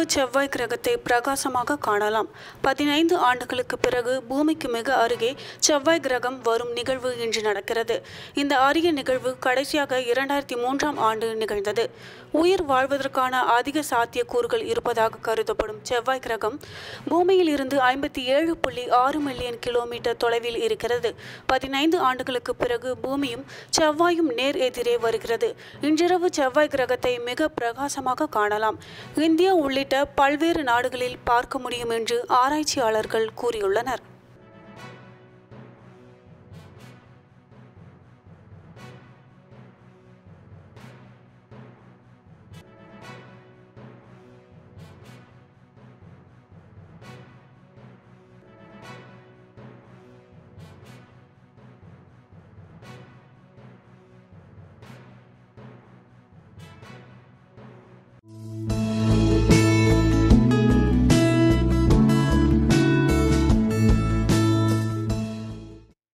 இன்றிரவு செவ்வாய் கிரகத்தை பிரகாசமாக காணலாம் பதினைந்து ஆண்டுகளுக்கு பிறகு பூமிக்கு மிக அருகே செவ்வாய் கிரகம் வரும் நிகழ்வு இன்று நடக்கிறது இந்த அரிய நிகழ்வு கடைசியாக இரண்டாயிரத்தி மூன்றாம் ஆண்டு நிகழ்ந்தது உயிர் வாழ்வதற்கான அதிக சாத்தியக்கூறுகள் இருப்பதாக கருதப்படும் செவ்வாய் கிரகம் பூமியில் இருந்து ஐம்பத்தி ஏழு புள்ளி ஆறு மில்லியன் கிலோமீட்டர் தொலைவில் இருக்கிறது பதினைந்து ஆண்டுகளுக்கு பிறகு பூமியும் செவ்வாயும் நேர் எதிரே வருகிறது இன்றிரவு செவ்வாய் கிரகத்தை மிக பிரகாசமாக காணலாம் இந்தியா உள்ளிட்ட பல்வேறு நாடுகளில் பார்க்க முடியும் என்று ஆராய்ச்சியாளர்கள் கூறியுள்ளனர்